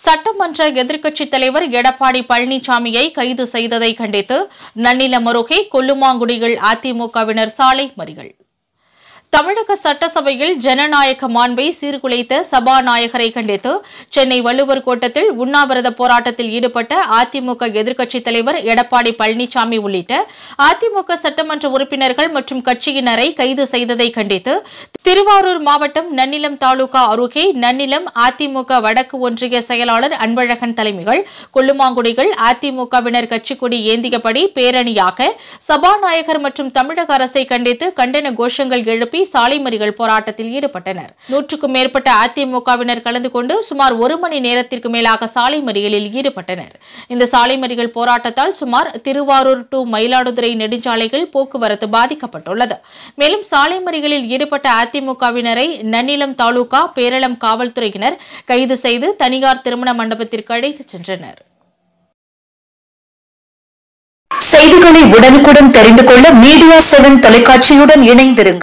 சட்டமன்ற எதிர்க்கட்சித் தலைவர் எடப்பாடி பழனிசாமியை கைது செய்ததை கண்டித்து நன்னிலம் அருகே கொல்லுமாங்குடியில் அதிமுகவினர் சாலை மறியல் தமிழக சட்டசபையில் ஜனநாயக மாண்பை சீர்குலைத்த சபாநாயகரை கண்டித்து சென்னை வள்ளுவர் கோட்டத்தில் உண்ணாவிரத போராட்டத்தில் ஈடுபட்ட அதிமுக எதிர்க்கட்சித் தலைவர் எடப்பாடி பழனிசாமி உள்ளிட்ட அதிமுக சட்டமன்ற உறுப்பினர்கள் மற்றும் கட்சியினரை கைது செய்ததை கண்டித்து திருவாரூர் மாவட்டம் நன்னிலம் தாலுகா அருகே நன்னிலம் அதிமுக வடக்கு ஒன்றிய செயலாளர் அன்பழகன் தலைமைகள் கொல்லுமாங்குடிகள் அதிமுகவினர் கட்சிக்கொடி ஏந்தியபடி பேரணியாக சபாநாயகர் மற்றும் தமிழக அரசை கண்டித்து கண்டன கோஷங்கள் எழுப்பி சாலை மறியல் போராட்டத்தில் ஈடுபட்டனர் நூற்றுக்கும் மேற்பட்ட அதிமுகவினர் கலந்து கொண்டு சுமார் ஒரு மணி நேரத்திற்கு மேலாக சாலை மறியலில் ஈடுபட்டனர் இந்த சாலை மறியல் போராட்டத்தால் சுமார் திருவாரூர் டு மயிலாடுதுறை நெடுஞ்சாலைகள் போக்குவரத்து பாதிக்கப்பட்டுள்ளது மேலும் சாலை மறியலில் ஈடுபட்ட அதிமுகவினரை நன்னிலம் தாலுகா பேரளம் காவல்துறையினர் கைது செய்து தனியார் திருமண மண்டபத்திற்கு அழைத்துச் சென்றனர் செய்திகளை உடனுக்குடன் தெரிந்து கொள்ள மீடியா செவன் தொலைக்காட்சியுடன் இணைந்திருங்கள்